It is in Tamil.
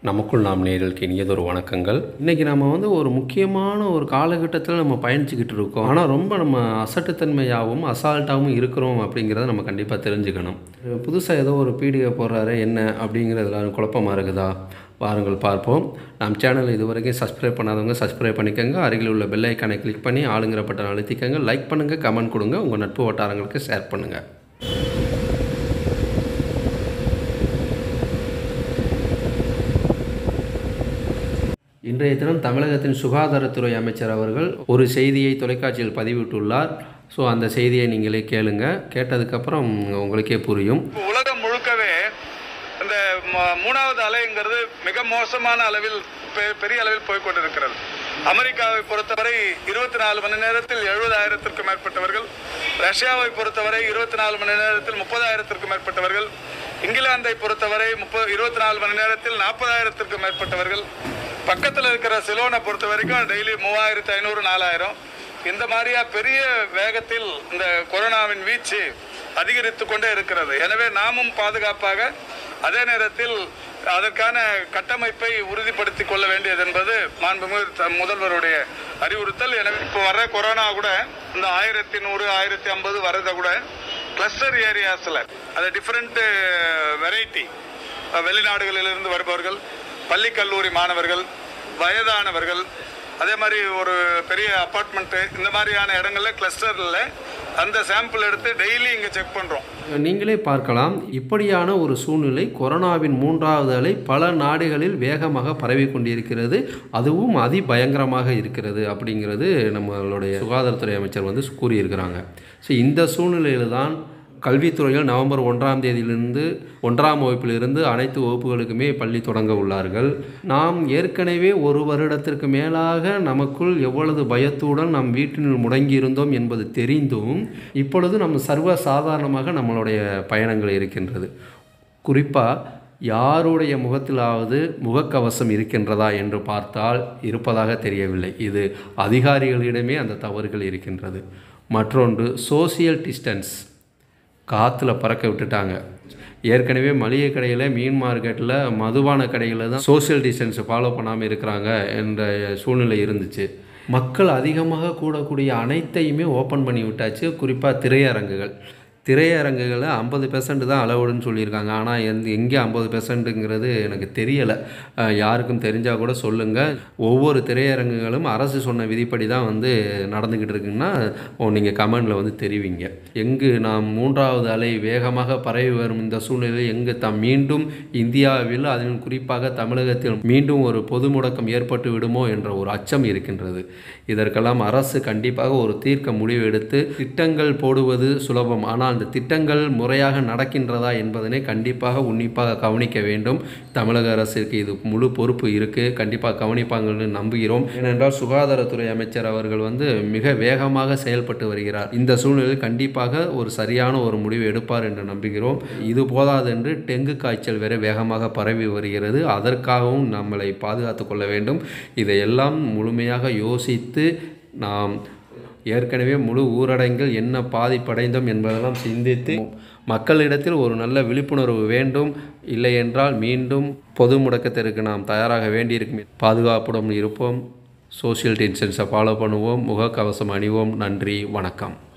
நமக்குள் நாம் நேர்களுக்கு இனியதொரு வணக்கங்கள் இன்றைக்கி நம்ம வந்து ஒரு முக்கியமான ஒரு காலகட்டத்தில் நம்ம பயணிச்சுக்கிட்டு இருக்கோம் ஆனால் ரொம்ப நம்ம அசட்டுத்தன்மையாகவும் அசால்ட்டாகவும் இருக்கிறோம் அப்படிங்கிறத நம்ம கண்டிப்பாக தெரிஞ்சுக்கணும் புதுசாக ஏதோ ஒரு பீடிகை போடுறாரு என்ன அப்படிங்கிறதுல குழப்பமாக இருக்குதா வாருங்கள் பார்ப்போம் நம் சேனல் இதுவரைக்கும் சப்ஸ்கிரைப் பண்ணாதவங்க சப்ஸ்கிரைப் பண்ணிக்கோங்க அருகில் உள்ள பெல் ஐக்கானை கிளிக் பண்ணி ஆளுங்கிற பட்டன் அழுத்திக்கங்க லைக் பண்ணுங்கள் கமெண்ட் கொடுங்க உங்கள் நட்பு வட்டாரங்களுக்கு ஷேர் பண்ணுங்கள் இன்றைய தினம் தமிழகத்தின் சுகாதாரத்துறை அமைச்சர் அவர்கள் ஒரு செய்தியை தொலைக்காட்சியில் பதிவிட்டுள்ளார் ஸோ அந்த செய்தியை நீங்களே கேளுங்க கேட்டதுக்கப்புறம் உங்களுக்கே புரியும் இப்போ உலகம் முழுக்கவே இந்த ம- மூணாவது அலைங்கிறது மிக மோசமான அளவில் பெ- பெரிய அளவில் போய் கொண்டிருக்கிறது அமெரிக்காவை பொறுத்தவரை இருபத்தி நாலு மணி நேரத்தில் எழுபதாயிரத்திற்கும் மேற்பட்டவர்கள் ரஷ்யாவை பொறுத்தவரை இருபத்தி நாலு மணி நேரத்தில் முப்பதாயிரத்திற்கும் மேற்பட்டவர்கள் இங்கிலாந்தை பொறுத்தவரை முப்பது இருபத்தி நாலு மணி நேரத்தில் நாற்பதாயிரத்திற்கும் மேற்பட்டவர்கள் பக்கத்தில் இருக்கிற சிலோனை பொறுத்த வரைக்கும் டெய்லி மூவாயிரத்து ஐநூறு நாலாயிரம் இந்த மாதிரியா பெரிய வேகத்தில் இந்த கொரோனாவின் வீச்சு அதிகரித்து கொண்டே இருக்கிறது எனவே நாமும் பாதுகாப்பாக அதே நேரத்தில் அதற்கான கட்டமைப்பை உறுதிப்படுத்திக் கொள்ள வேண்டியது என்பது மாண்புமிகு த- முதல்வருடைய அறிவுறுத்தல் எனவே இப்போ வர்ற கொரோனா கூட இந்த ஆயிரத்தி நூறு ஆயிரத்தி ஐம்பது வரதை கூட கிளஸ்டர் ஏரியாஸில் அது டிஃப்ரெண்ட் வெரைட்டி வெளிநாடுகளிலிருந்து வருபவர்கள் பள்ளி கல்லூரி மாணவர்கள் வயதானவர்கள் அதே மாதிரி ஒரு பெரிய அப்பார்ட்மெண்ட்டு இந்த மாதிரியான இடங்கள்ல கிளஸ்டரில் அந்த சாம்பிள் எடுத்து டெய்லி இங்கே செக் பண்ணுறோம் நீங்களே பார்க்கலாம் இப்படியான ஒரு சூழ்நிலை கொரோனாவின் மூன்றாவது அலை பல நாடுகளில் வேகமாக பரவி கொண்டிருக்கிறது அதுவும் அதிபயங்கரமாக இருக்கிறது அப்படிங்கிறது நம்மளுடைய சுகாதாரத்துறை அமைச்சர் வந்து கூறியிருக்கிறாங்க ஸோ இந்த சூழ்நிலையில் தான் கல்வித்துறையில் நவம்பர் ஒன்றாம் தேதியிலிருந்து ஒன்றாம் வகுப்பிலிருந்து அனைத்து வகுப்புகளுக்குமே பள்ளி தொடங்க உள்ளார்கள் நாம் ஏற்கனவே ஒரு வருடத்திற்கு மேலாக நமக்குள் எவ்வளவு பயத்துடன் நம் வீட்டினுள் முடங்கி இருந்தோம் என்பது தெரிந்தும் இப்பொழுது நம்ம சர்வ சாதாரணமாக நம்மளுடைய பயணங்கள் இருக்கின்றது குறிப்பாக யாருடைய முகத்திலாவது முகக்கவசம் இருக்கின்றதா என்று பார்த்தால் இருப்பதாக தெரியவில்லை இது அதிகாரிகளிடமே அந்த தவறுகள் இருக்கின்றது மற்றொன்று சோசியல் டிஸ்டன்ஸ் காற்றுல பறக்க விட்டுட்டாங்க ஏற்கனவே மளிகை கடையில் மீன் மார்க்கெட்டில் மதுபான கடைகளில் தான் சோஷியல் டிஸ்டன்ஸை ஃபாலோ பண்ணாமல் இருக்கிறாங்க என்ற சூழ்நிலை இருந்துச்சு மக்கள் அதிகமாக கூடக்கூடிய அனைத்தையுமே ஓப்பன் பண்ணி விட்டாச்சு குறிப்பாக திரையரங்குகள் திரையரங்குகளை ஐம்பது பெர்சன்ட் தான் அளவுடுன்னு சொல்லியிருக்காங்க ஆனால் எந்த எங்கே ஐம்பது பெர்சன்ட்டுங்கிறது எனக்கு தெரியலை அஹ் யாருக்கும் தெரிஞ்சால் கூட சொல்லுங்கள் ஒவ்வொரு திரையரங்குகளும் அரசு சொன்ன விதிப்படி தான் வந்து நடந்துக்கிட்டு இருக்குன்னா நீங்கள் கமெண்டில் வந்து தெரிவிங்க எங்கு நாம் மூன்றாவது அலை வேகமாக பரவி வரும் இந்த சூழ்நிலையில் எங்கு தாம் மீண்டும் இந்தியாவில் அதிலும் குறிப்பாக தமிழகத்தில் மீண்டும் ஒரு பொது முடக்கம் ஏற்பட்டு விடுமோ என்ற ஒரு அச்சம் இருக்கின்றது இதற்கெல்லாம் அரசு கண்டிப்பாக ஒரு தீர்க்க முடிவு எடுத்து திட்டங்கள் போடுவது சுலபம் ஆனால் அந்த திட்டங்கள் முறையாக நடக்கின்றதா என்பதனை கண்டிப்பாக உன்னிப்பாக கவனிக்க வேண்டும் தமிழக அரசிற்கு இது முழு பொறுப்பு இருக்குது கண்டிப்பாக கவனிப்பாங்கன்னு நம்புகிறோம் ஏனென்றால் சுகாதாரத்துறை அமைச்சர் அவர்கள் வந்து மிக வேகமாக செயல்பட்டு வருகிறார் இந்த சூழ்நிலையில் கண்டிப்பாக ஒரு சரியான ஒரு முடிவு எடுப்பார் என்று நம்புகிறோம் இது போதாதென்று டெங்கு காய்ச்சல் வேற வேகமாக பரவி வருகிறது அதற்காகவும் நம்மளை பாதுகாத்து கொள்ள வேண்டும் இதையெல்லாம் முழுமையாக யோசித்து நாம் ஏற்கனவே முழு ஊரடங்கில் என்ன பாதிப்படைந்தோம் என்பதெல்லாம் சிந்தித்து மக்களிடத்தில் ஒரு நல்ல விழிப்புணர்வு வேண்டும் இல்லை என்றால் மீண்டும் பொது முடக்கத்திற்கு நாம் தயாராக வேண்டியிருக்கும் பாதுகாப்புடன் இருப்போம் சோஷியல் டிஸ்டன்ஸை ஃபாலோ பண்ணுவோம் முகக்கவசம் அணிவோம் நன்றி வணக்கம்